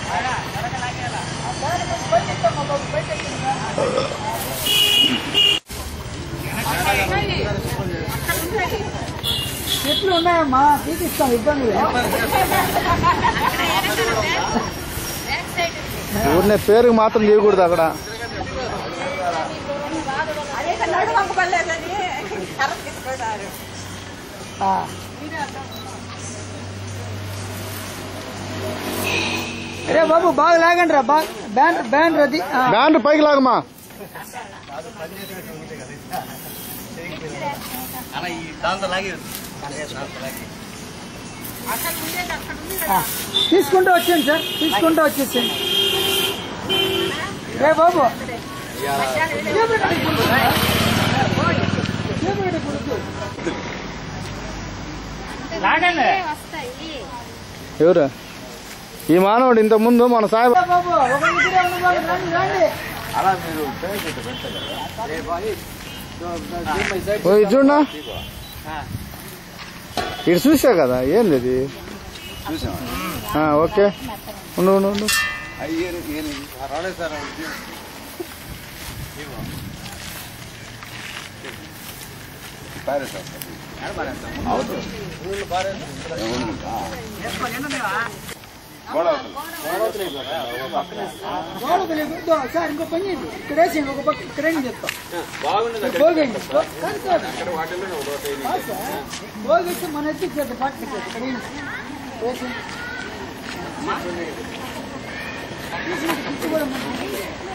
చెట్లు ఉన్నాయమ్మా తీపిస్తాం ఇబ్బంది లేదు. ఊరినే పేరుకి మాత్రం చేయకూడదు అక్కడ అదే నడు పంపలేదని కరెక్ట్ తీసుకున్నారు ఆ. అరే బాబు బాగా లాగండి రా బాగా బ్యాన్ బ్యాన్ రది ఆ. బ్యాండ్ పైకి లాగమా ఆ. తీసుకుంటూ వచ్చేయండి సార్ తీసుకుంటూ వచ్చేసేయండి రే బాబు ఎవరు ఈ మానవుడు ఇంత ముందు మన సాయి రే బాబు ఒక ఇద్దరే ఉన్న వాళ్ళు రండి రండి ఓ, ఇది చూడనా ఇటు చూసా కదా ఏంది ఇది ఆ, ఓకే ఉండు ఉండు ఉండు గోడ తెలియదు ఇదో, సార్ ఇంకో పని చేయండి ఇక్కడ వేసేయండి ఒక పక్క ఇక్కడ ఏం చెప్తాం పోగండి కాదు, కాదు. కాదు సార్. పోగేసి మన ఎత్తిచ్చేది పక్కకి ఇక్కడ వేయండి. వేసేయండి. ఇది కూడా మన-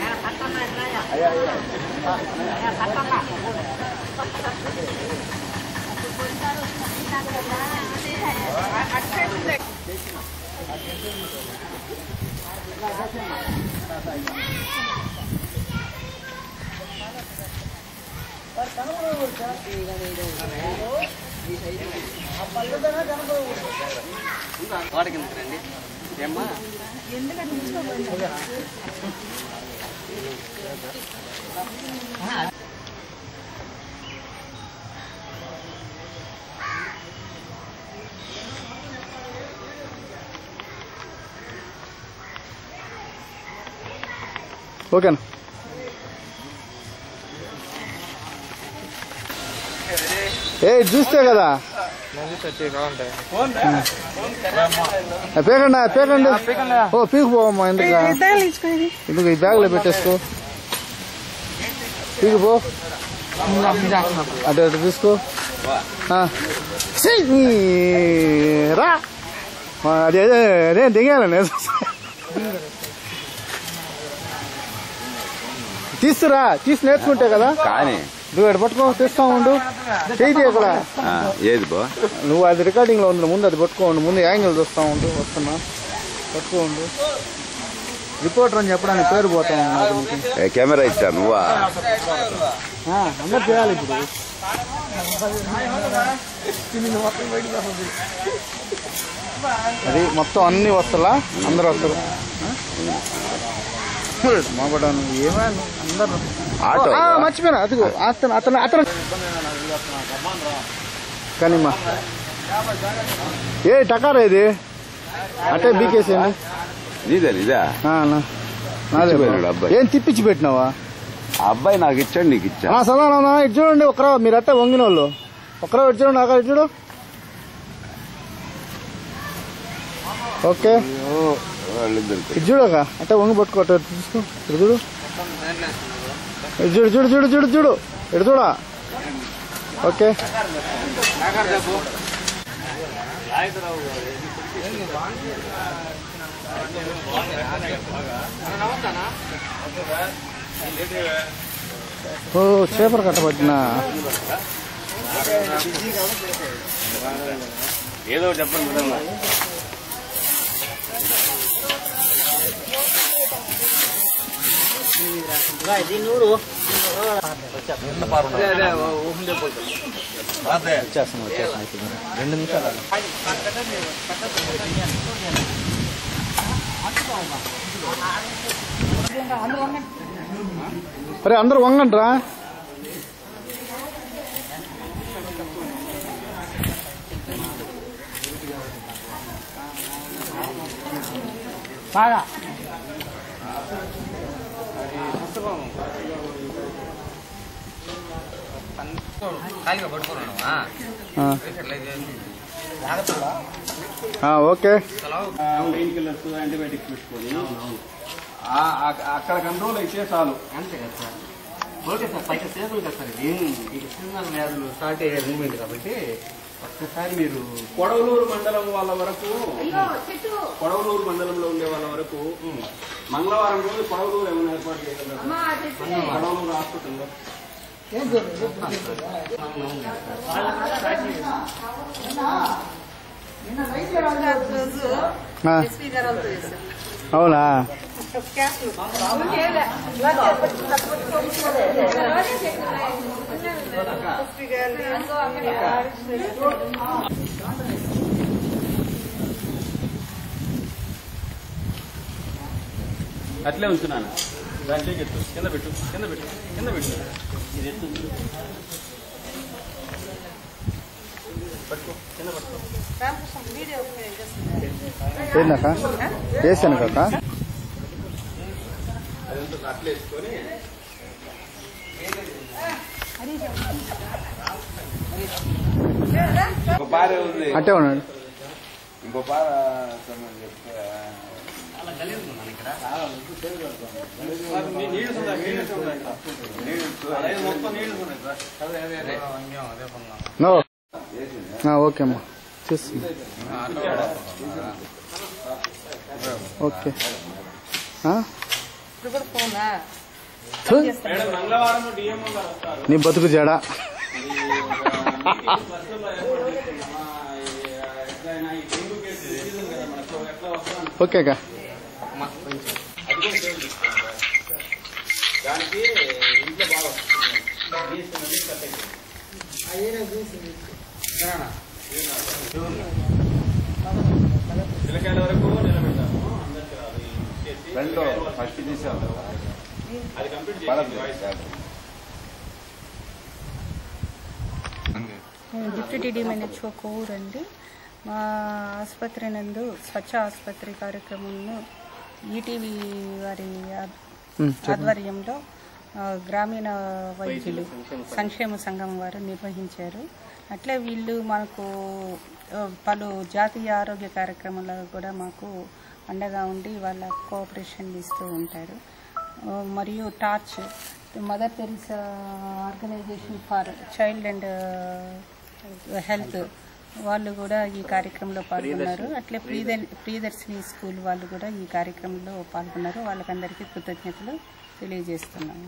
ఓకేనా ఏ ఇది చూస్తే కదా ఆ, పేకండి ఆ, పేకండి ఓ పీకు పోవమ్మా ఎందుకు ఎందుకు ఈ బ్యాగ్ లో పెట్టేసుకో పీకు పో అటు అటు తీసుకో ఆ. ఛీ, ఈ, రా ఆ, అదే అదే అదే దిగాను నేను తీసురా తీసి నేర్చుకుంటే కదా కానీ నువ్వు ఎక్కడ పట్టుకో తెస్తా ఉండు చేయి అక్కడ ఆ, ఏది బా నువ్వు అది రికార్డింగ్ లో ఉంది ముందు అది పట్టుకో ఉండు ముందు యాంగిల్ చూస్తా ఉండు వస్తున్నా పట్టుకో ఉండు రిపోర్టర్ అని చెప్పడానికి పేరు పోతా ఉన్నాడు నీకు. ఏ, కెమెరా ఇచ్చా నువ్వా ఆ, అందరు చేయాలి ఇప్పుడు అది మొత్తం అన్ని వస్తలా అందరు వస్తారు మాబడా నువ్వు ఏమైనా అందరు ఆటో ఆ, మర్చిపోయినా అదిగో అతను అతను అతను కానీమ్మా ఏ టకారా ఇది అట్టే బీకేసేయండి నీదే నీదా ఆ, నా. నాదే తిప్పిపోయినాడు అబ్బాయి. ఏం తిప్పించి పెట్టినావా ఆ అబ్బాయి నాకు ఇచ్చాడు నీకు ఇచ్చా ఆ సదానా ఇటు చూడండి ఒకరా మీరు అట్టే వంగిన వాళ్ళు ఒకరా ఇటు చూడండి అక్కడ ఇటు చూడు ఓకే వాళ్ళిద్దరికి ఇటు చూడక అట్టే వంగి పట్టుకో అట్ట తీసుకో ఇటు చూడు ఇటు చూడు చూడు చూడు చూడు చూడు ఇటు చూడా ఓకే ఓ చేపలు కట్టబట్టినా ఏదో చెప్పండి విధంగా వచ్చేస్తాను వచ్చేస్తాను ఇప్పుడు రెండు నిమిషాలు అరే అందరూ వంగండ్రా బాగా ఖాళీగా పడుకున్నాను ఆ. ఆ, ఓకే పెయిన్ కిల్లర్స్ యాంటీబయాటిక్స్ పెట్టుకొని ఆ- ఆ- అక్కడ కంట్రోల్ అయితే చాలు అంతే కదా సార్ ఓకే సార్ పైకి సేపు కదా సార్ ఇది ఇది చిన్న వ్యాధులు స్టార్ట్ అయ్యే మూమెంట్ కాబట్టి ఒక్కసారి మీరు కొడవలూరు మండలం వాళ్ళ వరకు కొడవలూరు మండలంలో ఉండే వాళ్ళ వరకు మంగళవారం రోజు కొడవలూరు ఏమైనా ఏర్పాటు చేయగలరు కొడవలూరు హాస్పిటల్లో ఏం చేయలేదు నిన్న నైట్ రోజు ఆ, ఎస్పీ గారు వాళ్ళతో చేశారు అవునా క్యాస్ట్లు ఎస్పీ గారు అట్లే ఉంచున్నాను దాంట్లో ఎత్తు కింద పెట్టు కింద పెట్టు కింద పెట్టు ఇది ఎత్తు పట్టుకో కింద పట్టుకో రామకృష్ణ వీడియో చేస్తున్నారు ఏందక్క వేసాను కాక అదంతా అట్లే వేసుకొని ఒక భార్య ఉంది అట్టే ఉన్నాడు ఇంకో భార్య సంబంధం చెప్తే నీళ్ళు ఉన్నాయి, నీళ్ళు ఉన్నాయి. నీళ్ళు మొత్తం నీళ్ళు ఉన్నాయి సార్. నో ఆ, ఓకే అమ్మా చూస్తున్నా ఓకే ఆ? ఇప్పుడు కూడా ఫోనా థు, మేడం మంగళవారం డిఎంఓ గారు వస్తారు నీ బతుకు జడా ఎట్లయినా ఈ డెంగ్యూ కేసు సీజన్ కదా మనకు ఎట్లా వస్తాం ఓకే అక్క అది కూడా సేవ్ చేసుకోండి దానికి ఇంట్లో బాగా వస్తుంది నీసు నది కట్ అయిపోయింది. పిల్లకాయల వరకు నిలబెడతాము అందరికి రాదు ఈ చేసి ఫస్ట్ తీసాను అది కంప్లీట్ చేసి వాయిస్ డిప్యూటీ డిఎంఎన్హెచ్ఓ కోవూర్ అండి మా ఆసుపత్రి నందు స్వచ్ఛ ఆసుపత్రి కార్యక్రమంను ఈటీవీ వారి ఆద్- ఆధ్వర్యంలో ఆ, గ్రామీణ వైద్యులు సంక్షేమ సంఘం వారు నిర్వహించారు అట్లే వీళ్ళు మనకు ఆ, పలు జాతీయ ఆరోగ్య కార్యక్రమాల్లో కూడా మాకు అండగా ఉండి వాళ్ళ కోఆపరేషన్ ఇస్తూ ఉంటారు ఆ, మరియు torch mother Teresa organization for child and health వాళ్ళు కూడా ఈ కార్యక్రమంలో పాల్గొన్నారు అట్లే ప్రియదర్ ప్రియదర్శిని స్కూల్ వాళ్ళు కూడా ఈ కార్యక్రమంలో పాల్గొన్నారు వాళ్ళకందరికీ కృతజ్ఞతలు తెలియజేస్తున్నాను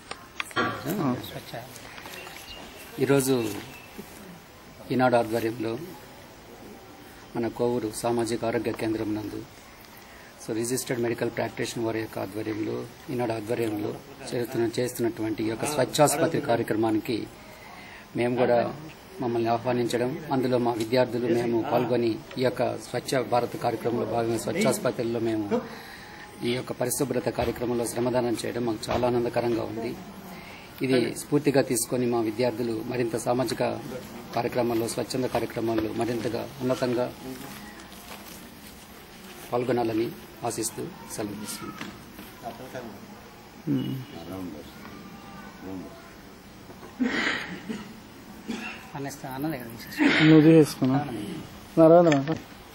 ఈరోజు ఈనాడు ఆధ్వర్యంలో మన కోవూరు సామాజిక ఆరోగ్య కేంద్రం నందు సో రిజిస్టర్డ్ మెడికల్ ప్రాక్టీషనర్ వారి యొక్క ఆధ్వర్యంలో ఈనాడు ఆధ్వర్యంలో చేస్తున్న చేస్తున్నటువంటి ఈ యొక్క స్వచ్ఛాసుపత్రి కార్యక్రమానికి మేము కూడా మమ్మల్ని ఆహ్వానించడం అందులో మా విద్యార్థులు మేము పాల్గొని ఈ యొక్క స్వచ్ఛ భారత్ కార్యక్రమంలో భాగంగా స్వచ్ఛాసుపత్రిలో మేము ఈ యొక్క పరిశుభ్రత కార్యక్రమంలో శ్రమదానం చేయడం మాకు చాలా ఆనందకరంగా ఉంది ఇది స్ఫూర్తిగా తీసుకొని మా విద్యార్థులు మరింత సామాజిక కార్యక్రమాల్లో స్వచ్ఛంద కార్యక్రమాల్లో మరింతగా ఉన్నతంగా పాల్గొనాలని ఆశిస్తూ సెలవు తీసుకుంటాను నువ్వు తీసుకున్నా నరేంద్ర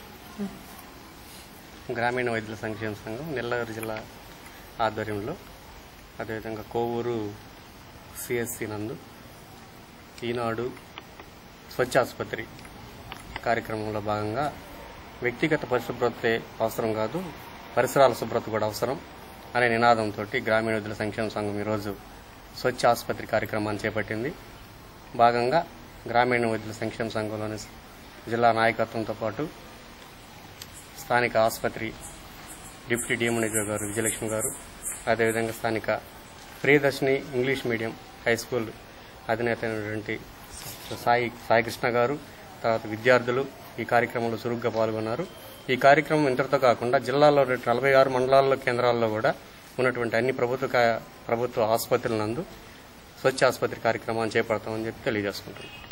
గ్రామీణ వైద్యుల సంక్షేమ సంఘం నెల్లూరు జిల్లా ఆధ్వర్యంలో అదేవిధంగా కోవూరు సిఎస్సి నందు ఈనాడు స్వచ్ఛ ఆసుపత్రి కార్యక్రమంలో భాగంగా వ్యక్తిగత పరిశుభ్రతే అవసరం కాదు పరిసరాల శుభ్రత కూడా అవసరం అనే నినాదంతో గ్రామీణ వైద్యుల సంక్షేమ సంఘం ఈరోజు స్వచ్ఛ ఆసుపత్రి కార్యక్రమాన్ని చేపట్టింది భాగంగా గ్రామీణ వైద్యుల సంక్షేమ సంఘంలోని జిల్లా నాయకత్వంతో పాటు స్థానిక ఆసుపత్రి డిప్యూటీ డిఎంఎన్హెచ్ఓ గారు విజయలక్ష్మి గారు అదేవిధంగా స్థానిక Priyadarshini English medium high school అధినేత అయినటువంటి సాయి సాయికృష్ణ గారు తర్వాత విద్యార్థులు ఈ కార్యక్రమంలో చురుగ్గా పాల్గొన్నారు ఈ కార్యక్రమం ఇంతటితో కాకుండా జిల్లాలో నలభై ఆరు మండలాల్లో కేంద్రాల్లో కూడా ఉన్నటువంటి అన్ని ప్రభుత్వ కా- ప్రభుత్వ ఆసుపత్రుల నందు స్వచ్ఛ ఆసుపత్రి కార్యక్రమాన్ని చేపడతామని చెప్పి తెలియజేసుకుంటున్నాం